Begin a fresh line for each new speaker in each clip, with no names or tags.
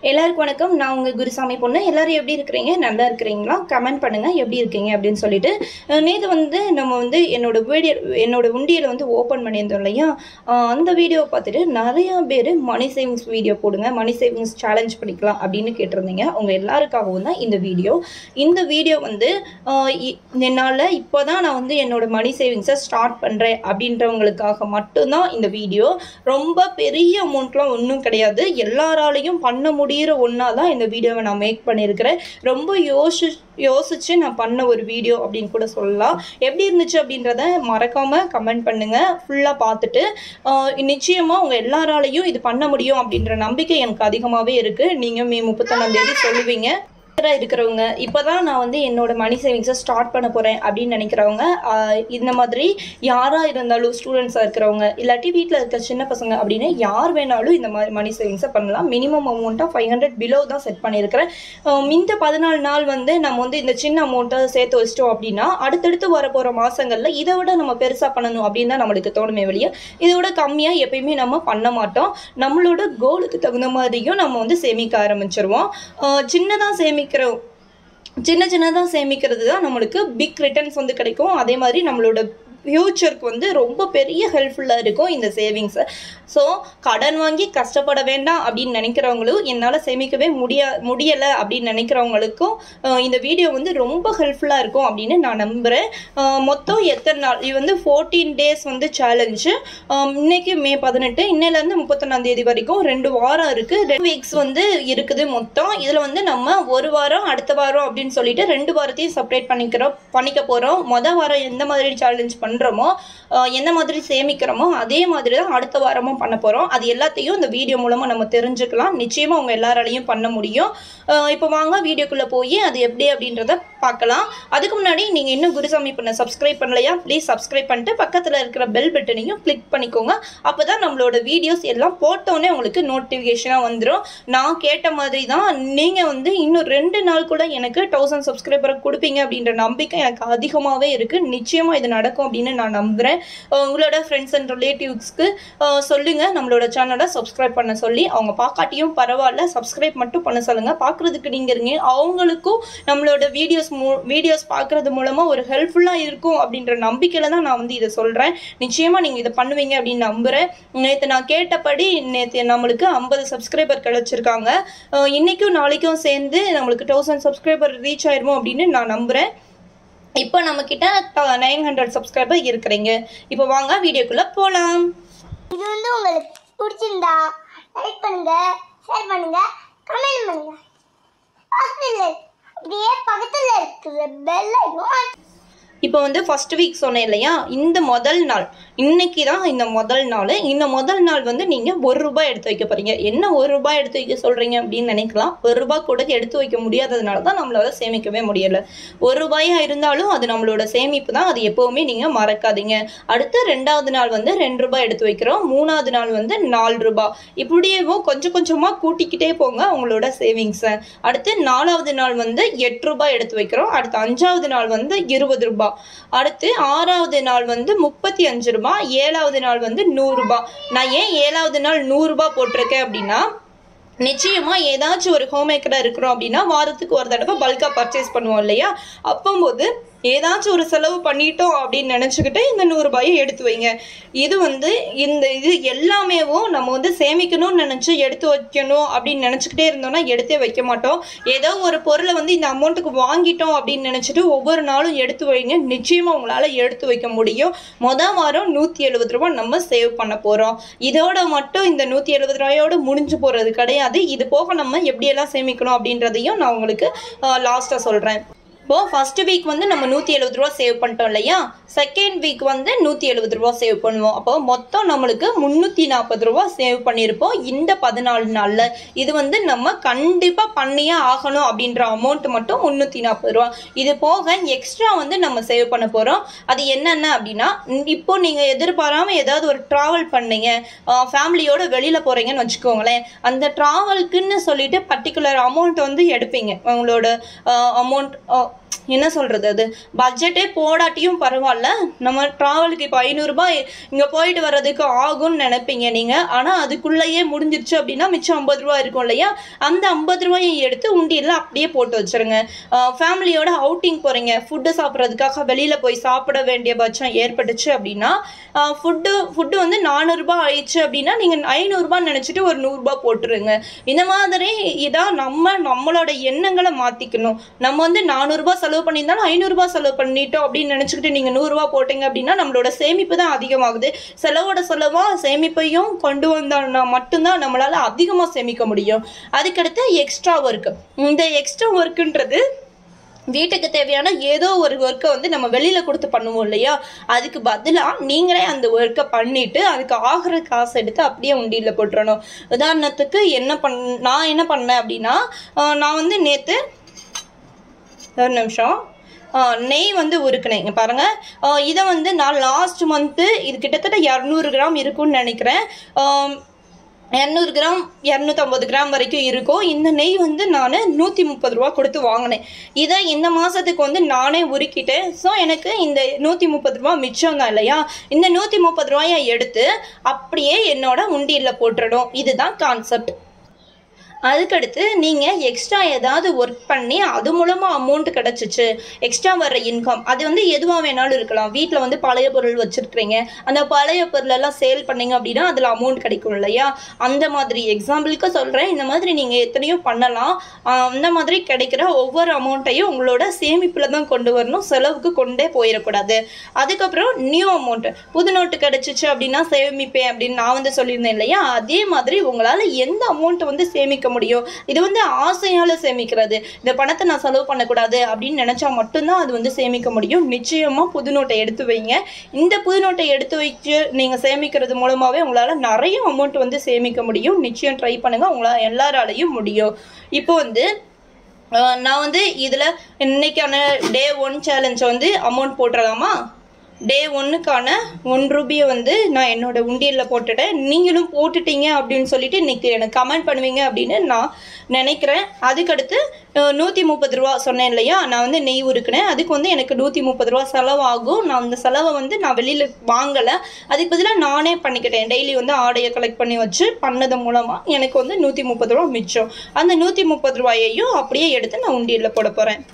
எல்லாருக்கும் வணக்கம் நான் உங்கள் குருசாமி பொண்ணு எல்லாரும் எப்படி இருக்கிறீங்க நல்லா இருக்கிறீங்களா கமெண்ட் பண்ணுங்க எப்படி இருக்கீங்க அப்படின்னு சொல்லிட்டு அஹ் நேத்து வந்து நம்ம வந்து என்னோட வீடியோ என்னோட உண்டியலை வந்து ஓப்பன் பண்ணியிருந்தோம் இல்லையா அஹ் அந்த வீடியோ பார்த்துட்டு நிறைய பேர் மணி சேவிங்ஸ் வீடியோ போடுங்க மணி சேவிங்ஸ் சேலஞ்ச் பண்ணிக்கலாம் அப்படின்னு கேட்டிருந்தீங்க உங்கள் எல்லாருக்காகவும் தான் இந்த வீடியோ இந்த வீடியோ வந்து அஹ் இ- என்னால் இப்போ தான் நான் வந்து என்னோட மணி சேவிங்ஸை ஸ்டார்ட் பண்ணுறேன் அப்படின்றவங்களுக்காக மட்டும்தான் இந்த வீடியோ ரொம்ப பெரிய அமௌண்ட்லாம் ஒன்றும் கிடையாது எல்லாராலையும் பண்ண முடியிற ஒன்றா தான் இந்த வீடியோவை நான் மேக் பண்ணியிருக்கிறேன் ரொம்ப யோசி யோசிச்சு நான் பண்ண ஒரு வீடியோ அப்படின்னு கூட சொல்லலாம் எப்படி இருந்துச்சு அப்படின்றத மறக்காம கமெண்ட் பண்ணுங்க ஃபுல்லாக பார்த்துட்டு ஆஹ் நிச்சயமா உங்க எல்லாராலையும் இது பண்ண முடியும் அப்படின்ற நம்பிக்கை எனக்கு அதிகமாகவே இருக்கு நீங்க மே முப்பத்தொன்னாம் தேதி சொல்லுவீங்க வீட்டில் இருக்கிறவங்க இப்போதான் நான் வந்து என்னோட மணி சேவிங்ஸை ஸ்டார்ட் பண்ண போகிறேன் அப்படின்னு நினைக்கிறவங்க ஆஹ் இந்த மாதிரி யாராக இருந்தாலும் ஸ்டூடெண்ட்ஸாக இருக்கிறவங்க இல்லாட்டி வீட்டில் இருக்க சின்ன பசங்க அப்படின்னு யார் வேணாலும் இந்த மாதிரி மணி சேவிங்ஸை பண்ணலாம் மினிமம் அமௌண்ட்டாக ஃபைவ் ஹண்ட்ரட் பிலோ தான் செட் பண்ணியிருக்கிறேன் ஆஹ் இந்த பதினாலு நாள் வந்து நம்ம வந்து இந்த சின்ன அமௌண்ட்டை சேர்த்து வச்சிட்டோம் அப்படின்னா அடுத்தடுத்து வரப்போகிற மாதங்களில் இதை விட நம்ம பெருசாக பண்ணணும் அப்படின்னு தான் நம்மளுக்கு தோணுமே வெளியே இதை விட கம்மியாக எப்பயுமே நம்ம பண்ண மாட்டோம் நம்மளோட கோலுக்கு தகுந்த மாதிரியும் நம்ம வந்து சேமிக்க ஆரம்பிச்சிருவோம் சின்னதாக சேமிக்கிறோம் சின்ன சின்னதாக சேமிக்கிறது தான் நம்மளுக்கு பிக் ரிட்டர்ன்ஸ் வந்து கிடைக்கும் அதே மாதிரி நம்மளோட ஃப்யூச்சருக்கு வந்து ரொம்ப பெரிய ஹெல்ப்ஃபுல்லாக இருக்கும் இந்த சேவிங்ஸை ஸோ கடன் வாங்கி கஷ்டப்பட வேண்டாம் அப்படின்னு நினைக்கிறவங்களும் என்னால் சேமிக்கவே முடியா முடியலை அப்படின்னு நினைக்கிறவங்களுக்கும் அஹ், இந்த வீடியோ வந்து ரொம்ப ஹெல்ப்ஃபுல்லாக இருக்கும் அப்படின்னு நான் நம்புகிறேன் மொத்தம் எத்தனை நாள் இது வந்து ஃபோர்டீன் டேஸ் வந்து சேலஞ்சு இன்னைக்கு மே பதினெட்டு இன்னையிலேருந்து முப்பத்தொன்னாம் தேதி வரைக்கும் ரெண்டு வாரம் இருக்குது ரெண்டு வீக்ஸ் வந்து இருக்குது மொத்தம் இதில் வந்து நம்ம ஒரு வாரம் அடுத்த வாரம் அப்படின்னு சொல்லிட்டு ரெண்டு வாரத்தையும் செப்பரேட் பண்ணிக்கிறோம் பண்ணிக்க போகிறோம் மொதல் வாரம் எந்த மாதிரி சேலஞ்ச் பண்ணுறோமோ எந்த மாதிரி சேமிக்கிறோமோ அதே மாதிரி தான் அடுத்த வாரமும் பண்ண போகிறோம் அது எல்லாத்தையும் இந்த வீடியோ மூலமாக நம்ம தெரிஞ்சுக்கலாம் நிச்சயமாக உங்கள் எல்லாராலையும் பண்ண முடியும் அஹ் இப்போ வாங்க வீடியோக்குள்ளே போய் அது எப்படி அப்படின்றத பார்க்கலாம் அதுக்கு முன்னாடி நீங்கள் இன்னும் குருசாமி பண்ண சப்ஸ்கிரைப் பண்ணலையா ப்ளீஸ் சப்ஸ்கிரைப் பண்ணிட்டு பக்கத்தில் இருக்கிற பெல் பட்டனையும் கிளிக் பண்ணிக்கோங்க அப்போ தான் நம்மளோட வீடியோஸ் எல்லாம் போட்டோன்னே உங்களுக்கு நோட்டிஃபிகேஷனாக வந்துடும் நான் கேட்ட மாதிரி தான் நீங்கள் வந்து இன்னும் ரெண்டு நாள் கூட எனக்கு தௌசண்ட் சப்ஸ்கிரைபரை கொடுப்பீங்க அப்படின்ற நம்பிக்கை எனக்கு அதிகமாகவே இருக்குது நிச்சயமாக இது நடக்கும் அப்படின்னு நான் நம்புகிறேன் உங்களோட ஃப்ரெண்ட்ஸ் அண்ட் ரிலேட்டிவ்ஸ்க்கு சொல்லுங்கள் நம்மளோட சேனலை சப்ஸ்கிரைப் பண்ண சொல்லி அவங்க பார்க்காட்டியும் பரவாயில்ல சப்ஸ்கிரைப் மட்டும் பண்ண சொல்லுங்கள் பார்க்குறதுக்கு நீங்கள் இருங்க அவங்களுக்கும் நம்மளோட வீடியோஸ் மூ வீடியோஸ் பார்க்குறது மூலமாக ஒரு ஹெல்ப்ஃபுல்லாக இருக்கும் அப்படின்ற நம்பிக்கையில் தான் நான் வந்து இதை சொல்கிறேன் நிச்சயமாக நீங்கள் இதை பண்ணுவீங்க அப்படின்னு நம்புகிறேன் நேற்று நான் கேட்டபடி நேற்று நம்மளுக்கு ஐம்பது சப்ஸ்கிரைபர் கிடச்சிருக்காங்க அஹ் இன்னைக்கும் நாளைக்கும் சேர்ந்து நம்மளுக்கு தௌசண்ட் சப்ஸ்கிரைபர் ரீச் ஆயிருமோ அப்படின்னு நான் நம்புகிறேன் இப்போ நம்மக்கிட்ட நைன் ஹண்ட்ரட் சப்ஸ்கிரைபர் இருக்கிறீங்க இப்போ வாங்க வீடியோக்குள்ளே போகலாம்
இது வந்து உங்களுக்கு பிடிச்சிருந்தா லைக் பண்ணுங்க ஷேர் பண்ணுங்க கமெண்ட் பண்ணுங்க பக்கத்துல அப்படியே பக்கத்துல இருக்கிற பெல் ஐக்கான்
இப்போ வந்து ஃபர்ஸ்ட் வீக் சொன்னேன் இல்லையா இந்த முதல் நாள் இன்னைக்கு தான் இந்த முதல் நாள் இந்த முதல் நாள் வந்து நீங்கள் ஒரு ரூபாய் எடுத்து வைக்க போறீங்க என்ன ஒரு ரூபாய் எடுத்து வைக்க சொல்றீங்க அப்படின்னு நினைக்கலாம் ஒரு ரூபாய் கூட எடுத்து வைக்க முடியாததுனால தான் நம்மளால சேமிக்கவே முடியல ஒரு ரூபாயா இருந்தாலும் அது நம்மளோட சேமிப்பு தான் அது எப்பவுமே நீங்க மறக்காதீங்க அடுத்து ரெண்டாவது நாள் வந்து ரெண்டு ரூபாய் எடுத்து வைக்கிறோம் மூணாவது நாள் வந்து நாலு ரூபாய் இப்படியேவும் கொஞ்சம் கொஞ்சமா கூட்டிக்கிட்டே போங்க உங்களோட சேவிங்ஸை அடுத்து நாலாவது நாள் வந்து எட்டு ரூபாய் எடுத்து வைக்கிறோம் அடுத்து அஞ்சாவது நாள் வந்து இருபது ரூபாய் அடுத்து ஆறாவது நாள் வந்து முப்பத்தி அஞ்சு ரூபாய் ஏழாவது நாள் வந்து நூறு ரூபாய் நான் ஏன் ஏழாவது நாள் நூறு ரூபாய் போட்டிருக்கேன் அப்படின்னா நிச்சயமா ஏதாச்சும் ஒரு ஹோம் மேக்கரா இருக்கிறோம் அப்படின்னா வாரத்துக்கு ஒரு தடவை பல்கா பர்ச்சேஸ் பண்ணுவோம் இல்லையா அப்போது ஏதாச்சும் ஒரு செலவு பண்ணிட்டோம் அப்படின்னு நினச்சிக்கிட்டு இந்த நூறுரூபாயை எடுத்து வைங்க இது வந்து இந்த இது எல்லாமேவும் நம்ம வந்து சேமிக்கணும்னு நினச்சி எடுத்து வைக்கணும் அப்படின்னு நினச்சிக்கிட்டே இருந்தோம்னா எடுத்தே வைக்க மாட்டோம் ஏதோ ஒரு பொருளை வந்து இந்த அமௌண்ட்டுக்கு வாங்கிட்டோம் அப்படின்னு நினச்சிட்டு ஒவ்வொரு நாளும் எடுத்து வைங்க நிச்சயமாக உங்களால் எடுத்து வைக்க முடியும் மொதல் வாரம் நூற்றி எழுபது ரூபாய் நம்ம சேவ் பண்ண போகிறோம் இதோட மட்டும் இந்த நூற்றி எழுபது ரூபாயோட முடிஞ்சு போகிறது கிடையாது இது போக நம்ம எப்படியெல்லாம் சேமிக்கணும் அப்படின்றதையும் நான் உங்களுக்கு லாஸ்ட்டாக சொல்கிறேன் இப்போ ஃபர்ஸ்ட் வீக் வந்து நம்ம நூற்றி எழுபது ரூபா சேவ் பண்ணிட்டோம் இல்லையா செகண்ட் வீக் வந்து நூற்றி எழுபது ரூபா சேவ் பண்ணுவோம் அப்போ மொத்தம் நம்மளுக்கு முந்நூற்றி நாற்பது ரூபா சேவ் பண்ணியிருப்போம் இந்த பதினாலு நாளில் இது வந்து நம்ம கண்டிப்பாக பண்ணியே ஆகணும் அப்படின்ற அமௌண்ட் மட்டும் முந்நூற்றி நாற்பது ரூபா இது போக எக்ஸ்ட்ரா வந்து நம்ம சேவ் பண்ண போகிறோம் அது என்னென்ன அப்படின்னா ம், இப்போ நீங்கள் எதிர்பாராமல் ஏதாவது ஒரு ட்ராவல் பண்ணீங்க ஃபேமிலியோட வெளியில் போகிறீங்கன்னு வச்சுக்கோங்களேன் அந்த ட்ராவல்க்குன்னு சொல்லிட்டு பர்டிகுலர் அமௌண்ட் வந்து எடுப்பீங்க உங்களோட அமௌண்ட் என்ன சொல்கிறது அது பட்ஜெட்டே போடாட்டியும் பரவாயில்ல நம்ம ட்ராவலுக்கு இப்போ ஐநூறுரூபா இங்கே போயிட்டு வர்றதுக்கு ஆகும்னு நினைப்பீங்க நீங்கள் ஆனால் அதுக்குள்ளேயே முடிஞ்சிருச்சு அப்படின்னா மிச்சம் ஐம்பது ரூபா இருக்கும் இல்லையா அந்த ஐம்பது ரூபாயை எடுத்து உண்டியலில் அப்படியே போட்டு வச்சுருங்க ஃபேமிலியோட அவுட்டிங் போகிறீங்க ஃபுட்டு சாப்பிட்றதுக்காக வெளியில் போய் சாப்பிட வேண்டிய பட்சம் ஏற்பட்டுச்சு அப்படின்னா ஃபுட்டு ஃபுட்டு வந்து நானூறுரூபா ஆயிடுச்சு அப்படின்னா நீங்கள் ஐநூறுரூபான்னு நினச்சிட்டு ஒரு நூறுரூபா போட்டுருங்க இந்த மாதிரி இதான் நம்ம நம்மளோட எண்ணங்களை மாற்றிக்கணும் நம்ம வந்து நானூறுரூபா செலவு பண்ணியிருந்தாலும் ஐநூறுரூபா செலவு பண்ணிட்டோம் அப்படின்னு நினச்சிக்கிட்டு நீங்கள் நூறுரூவா போட்டீங்க அப்படின்னா நம்மளோட சேமிப்பு தான் அதிகமாகுது செலவோட செலவாக சேமிப்பையும் கொண்டு வந்தோம்னா மட்டும்தான் நம்மளால் அதிகமாக சேமிக்க முடியும் அதுக்கடுத்து எக்ஸ்ட்ரா ஒர்க் இந்த எக்ஸ்ட்ரா ஒர்க்குன்றது வீட்டுக்கு தேவையான ஏதோ ஒரு ஒர்க்கை வந்து நம்ம வெளியில் கொடுத்து பண்ணுவோம் இல்லையா அதுக்கு பதிலாக நீங்களே அந்த ஒர்க்கை பண்ணிட்டு அதுக்கு ஆகிற காசு எடுத்து அப்படியே உண்டியில் போட்டுறணும் உதாரணத்துக்கு என்ன பண் நான் என்ன பண்ணேன் அப்படின்னா ஆஹ் நான் வந்து நேற்று ஒரு நிமிஷம் ஆஹ் நெய் வந்து உருக்குனேன் இங்க பாருங்க ஆஹ் இதை வந்து நான் லாஸ்ட் மந்த்து இது கிட்டத்தட்ட இரநூறு கிராம் இருக்கும்னு நினைக்கிறேன் ஆம், இரநூறு கிராம் இரநூத்தம்பது கிராம் வரைக்கும் இருக்கும் இந்த நெய் வந்து நான் நூற்றி முப்பது ரூபா கொடுத்து வாங்கினேன் இதை இந்த மாதத்துக்கு வந்து நானே உருக்கிட்டேன் ஸோ எனக்கு இந்த நூற்றி முப்பது ரூபா மிச்சம் தான் இல்லையா இந்த நூற்றி முப்பது ரூபாயை எடுத்து அப்படியே என்னோட உண்டியலில் போட்டுடணும் இதுதான் கான்செப்ட் அதுக்கடுத்து நீங்கள் எக்ஸ்ட்ரா ஏதாவது ஒர்க் பண்ணி அது மூலமாக அமௌண்ட் கிடச்சிச்சு எக்ஸ்ட்ரா வர்ற இன்கம் அது வந்து எதுவாக வேணாலும் இருக்கலாம் வீட்டில் வந்து பழைய பொருள் வச்சுருக்கிறீங்க அந்த பழைய பொருளெல்லாம் சேல் பண்ணீங்க அப்படின்னா அதில் அமௌண்ட் கிடைக்கும் இல்லையா அந்த மாதிரி எக்ஸாம்பிளுக்கு சொல்கிறேன் இந்த மாதிரி நீங்கள் எத்தனையோ பண்ணலாம் ஆஹ் அந்த மாதிரி கிடைக்கிற ஒவ்வொரு அமௌண்ட்டையும் உங்களோட சேமிப்பில் தான் கொண்டு வரணும் செலவுக்கு கொண்டே போயிடக்கூடாது அதுக்கப்புறம் நியூ அமௌண்ட் புது நோட்டு கிடைச்சிச்சு அப்படின்னா சேமிப்பேன் அப்படின்னு நான் வந்து சொல்லியிருந்தேன் இல்லையா அதே மாதிரி உங்களால் எந்த அமௌண்ட் வந்து சேமிக்க முடியும் இது வந்து ஆசையால் சேமிக்கிறது இந்த பணத்தை நான் செலவு பண்ணக்கூடாது அப்படின்னு நினச்சா மட்டும்தான் அது வந்து சேமிக்க முடியும் நிச்சயமாக புது நோட்டை எடுத்து வைங்க இந்த புது நோட்டை எடுத்து வச்சு நீங்கள் சேமிக்கிறது மூலமாகவே உங்களால் நிறைய அமௌண்ட் வந்து சேமிக்க முடியும் நிச்சயம் ட்ரை பண்ணுங்கள் உங்களால் எல்லாராலையும் முடியும் இப்போ வந்து அஹ், நான் வந்து இதில் இன்னைக்கான டே ஒன் சேலஞ்ச் வந்து அமௌண்ட் போட்டுடலாமா டே ஒன்றுக்கான ஒன் ரூபியை வந்து நான் என்னோட உண்டியலில் போட்டுட்டேன் நீங்களும் போட்டுட்டீங்க அப்படின்னு சொல்லிட்டு இன்னைக்கு எனக்கு கமெண்ட் பண்ணுவீங்க அப்படின்னு நான் நினைக்கிறேன் அதுக்கடுத்து நூற்றி முப்பது ரூபா சொன்னேன் இல்லையா நான் வந்து நெய் உருக்குனேன் அதுக்கு வந்து எனக்கு நூற்றி முப்பது ரூபா செலவாகும் நான் அந்த செலவை வந்து நான் வெளியில் வாங்கலை அதுக்கு பதிலாக நானே பண்ணிக்கிட்டேன் டெய்லி வந்து ஆடையை கலெக்ட் பண்ணி வச்சு பண்ணது மூலமாக எனக்கு வந்து நூற்றி முப்பது ரூபா மிச்சம் அந்த நூற்றி முப்பது ரூபாயையும் அப்படியே எடுத்து நான் உண்டியலில் போட போகிறேன்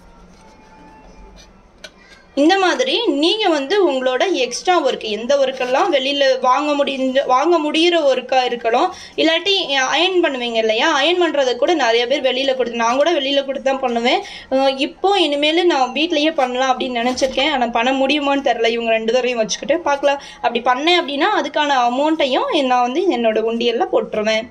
இந்த மாதிரி நீங்கள் வந்து உங்களோட எக்ஸ்ட்ரா ஒர்க் எந்த ஒர்க்கெல்லாம் வெளியில் வாங்க முடிஞ்ச வாங்க முடிகிற ஒர்க்காக இருக்கலாம் இல்லாட்டி அயன் பண்ணுவீங்க இல்லையா அயன் பண்ணுறதை கூட நிறைய பேர் வெளியில் கொடுத்து நான் கூட வெளியில் கொடுத்து தான் பண்ணுவேன் அஹ் இப்போ இனிமேல் நான் வீட்லேயே பண்ணலாம் அப்படின்னு நினச்சிருக்கேன் ஆனால் பண்ண முடியுமான்னு தெரில இவங்க ரெண்டு தரையும் வச்சுக்கிட்டு பார்க்கலாம் அப்படி பண்ணேன் அப்படின்னா அதுக்கான அமௌண்ட்டையும் நான் வந்து என்னோட உண்டியலில் போட்டுருவேன்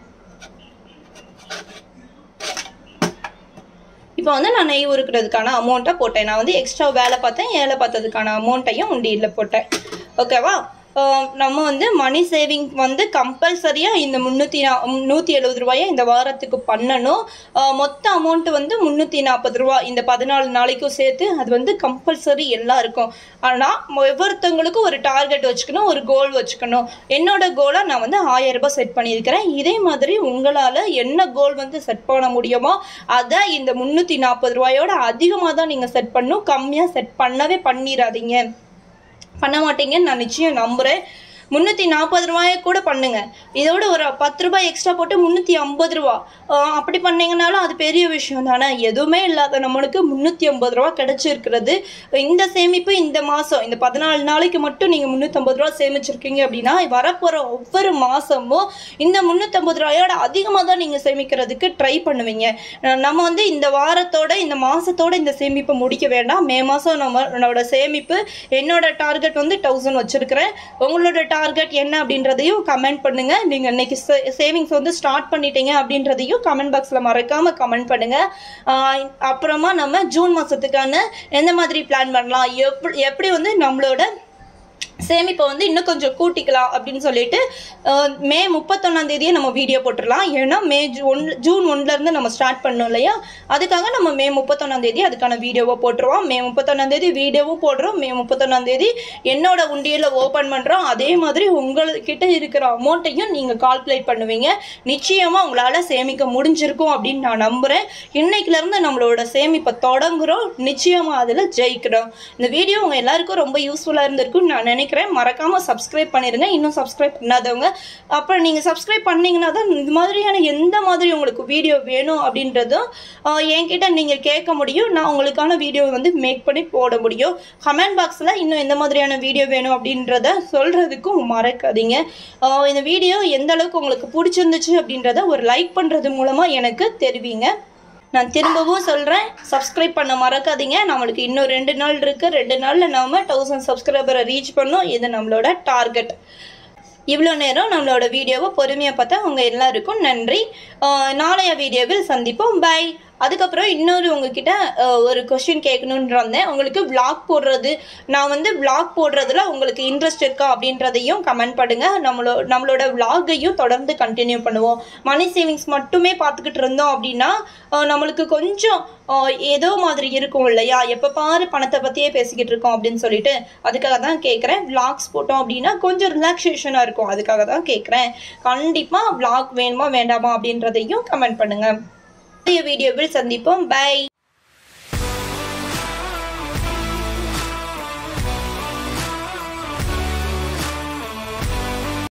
இப்போ வந்து நான் நெய் உருக்குறதுக்கான அமௌண்ட்டை போட்டேன் நான் வந்து எக்ஸ்ட்ரா வேலை பார்த்தேன் வேலை பார்த்ததுக்கான அமௌண்ட்டையும் உண்டியில் போட்டேன் ஓகேவா ஆஹ் நம்ம வந்து மணி சேவிங் வந்து கம்பல்சரியாக இந்த முந்நூற்றி நா நூற்றி எழுபது ரூபாயை இந்த வாரத்துக்கு பண்ணணும் ஆஹ் மொத்த அமௌண்ட் வந்து முந்நூற்றி நாற்பது ரூபா இந்த பதினாலு நாளைக்கும் சேர்த்து அது வந்து கம்பல்சரி எல்லாருக்கும் ஆனால் ஒவ்வொருத்தவங்களுக்கும் ஒரு டார்கெட் வச்சுக்கணும் ஒரு கோல் வச்சுக்கணும் என்னோட கோலை நான் வந்து ஆயிரம் ரூபாய் செட் பண்ணியிருக்கிறேன் இதே மாதிரி உங்களால் என்ன கோல் வந்து செட் பண்ண முடியுமோ அதை இந்த முந்நூற்றி நாற்பது ரூபாயோட அதிகமாக தான் நீங்கள் செட் பண்ணணும் கம்மியாக செட் பண்ணவே பண்ணிடாதீங்க பண்ண மாட்டீங்கன்னு நான் நிச்சயம் நம்புகிறேன் முந்நூற்றி நாற்பது ரூபாயை கூட பண்ணுங்க இதோட ஒரு பத்து ரூபாய் எக்ஸ்ட்ரா போட்டு முந்நூற்றி ஐம்பது ரூபா ஆஹ் அப்படி பண்ணீங்கனாலும் அது பெரிய விஷயம் தானே எதுவுமே இல்லாத நம்மளுக்கு முந்நூற்றி ஐம்பது ரூபா கிடைச்சிருக்கிறது இந்த சேமிப்பு இந்த மாதம் இந்த பதினாலு நாளைக்கு மட்டும் நீங்கள் முந்நூற்றம்பது ரூபா சேமிச்சிருக்கீங்க அப்படின்னா வரப்போகிற ஒவ்வொரு மாதமும் இந்த முந்நூற்றம்பது ரூபாயோட அதிகமாக தான் நீங்கள் சேமிக்கிறதுக்கு ட்ரை பண்ணுவீங்க அஹ் நம்ம வந்து இந்த வாரத்தோட இந்த மாதத்தோட இந்த சேமிப்பை முடிக்க வேண்டாம் மே மாதம் நம்ம நம்மளோட சேமிப்பு என்னோட டார்கெட் வந்து தௌசண்ட் வச்சுருக்கிறேன் உங்களோட டார்கெட் என்ன அப்படின்றதையும் கமெண்ட் பண்ணுங்கள் நீங்கள் இன்னைக்கு சேவிங்ஸ் வந்து ஸ்டார்ட் பண்ணிட்டீங்க அப்படின்றதையும் கமெண்ட் பாக்ஸில் மறக்காமல் கமெண்ட் பண்ணுங்கள் அப்புறமா நம்ம ஜூன் மாதத்துக்கான எந்த மாதிரி பிளான் பண்ணலாம் எப்படி எப்படி வந்து நம்மளோட சேமிப்பை வந்து இன்னும் கொஞ்சம் கூட்டிக்கலாம் அப்படின்னு சொல்லிட்டு அஹ், மே முப்பத்தொன்னாம் தேதியே நம்ம வீடியோ போட்டுடலாம் ஏன்னா மே ஜூன் ஜூன் ஒன்ல இருந்து நம்ம ஸ்டார்ட் பண்ணோம் இல்லையா அதுக்காக நம்ம மே முப்பத்தொன்னாம் தேதி அதுக்கான வீடியோவை போட்டுருவோம் மே முப்பத்தொன்னாம் தேதி வீடியோவும் போடுறோம் மே முப்பத்தொன்னாம் தேதி என்னோட உண்டியலை ஓப்பன் பண்றோம் அதே மாதிரி உங்ககிட்ட இருக்கிற அமௌண்ட்டையும் நீங்க கால்குலேட் பண்ணுவீங்க நிச்சயமா உங்களால சேமிக்க முடிஞ்சிருக்கும் அப்படின்னு நான் நம்புறேன் இன்னைக்குல இருந்து நம்மளோட சேமிப்பை தொடங்குறோம் நிச்சயமா அதுல ஜெயிக்கிறோம் இந்த வீடியோ உங்க எல்லாருக்கும் ரொம்ப யூஸ்ஃபுல்லா இருந்திருக்கும்னு நான் நினைக்கிறேன் மறக்காம சப்ஸ்கிரைப் பண்ணிருங்க இன்னும் சப்ஸ்கிரைப் பண்ணாதவங்க அப்புறம் நீங்க சப்ஸ்கிரைப் பண்ணீங்கன்னா தான் இந்த மாதிரியான எந்த மாதிரி உங்களுக்கு வீடியோ வேணும் அப்படின்றதும் ஆஹ், என்கிட்ட நீங்க கேட்க முடியும் நான் உங்களுக்கான வீடியோ வந்து மேக் பண்ணி போட முடியும் கமெண்ட் பாக்ஸ்ல இன்னும் எந்த மாதிரியான வீடியோ வேணும் அப்படின்றத சொல்றதுக்கும் மறக்காதீங்க ஆஹ், இந்த வீடியோ எந்த அளவுக்கு உங்களுக்கு பிடிச்சிருந்துச்சு அப்படின்றத ஒரு லைக் பண்றது மூலமா எனக்கு தெரிவிங்க நான் திரும்பவும் சொல்கிறேன் சப்ஸ்கிரைப் பண்ண மறக்காதீங்க நம்மளுக்கு இன்னும் ரெண்டு நாள் இருக்குது ரெண்டு நாளில் நாம தௌசண்ட் சப்ஸ்கிரைபரை ரீச் பண்ணோம் இது நம்மளோட டார்கெட் இவ்வளோ நேரம் நம்மளோட வீடியோவை பொறுமையாக பார்த்தா உங்கள் எல்லாருக்கும் நன்றி ஆஹ் நாளைய வீடியோவில் சந்திப்போம் பை அதுக்கப்புறம் இன்னொரு உங்ககிட்ட ஆஹ் ஒரு கொஸ்டின் கேட்கணுன்ற வந்தேன் உங்களுக்கு vlog போடுறது நான் வந்து vlog போடுறதுல உங்களுக்கு இன்ட்ரெஸ்ட் இருக்கா அப்படின்றதையும் கமெண்ட் பண்ணுங்க நம்மளோ நம்மளோட vlog-ஐயும் தொடர்ந்து கண்டினியூ பண்ணுவோம் மணி சேவிங்ஸ் மட்டுமே பார்த்துக்கிட்டு இருந்தோம் அப்படின்னா ஆஹ் நம்மளுக்கு கொஞ்சம் ஆஹ் ஏதோ மாதிரி இருக்கும் இல்லையா எப்போ பாரு பணத்தை பற்றியே பேசிக்கிட்டு இருக்கோம் அப்படின்னு சொல்லிட்டு அதுக்காக தான் கேட்குறேன் vlogs போட்டோம் அப்படின்னா கொஞ்சம் ரிலாக்ஸேஷனாக இருக்கும் அதுக்காக தான் கேட்குறேன் கண்டிப்பாக vlog வேணுமா வேண்டாமா அப்படின்றதையும் கமெண்ட் பண்ணுங்க புதிய வீடியோவில் சந்திப்போம் பை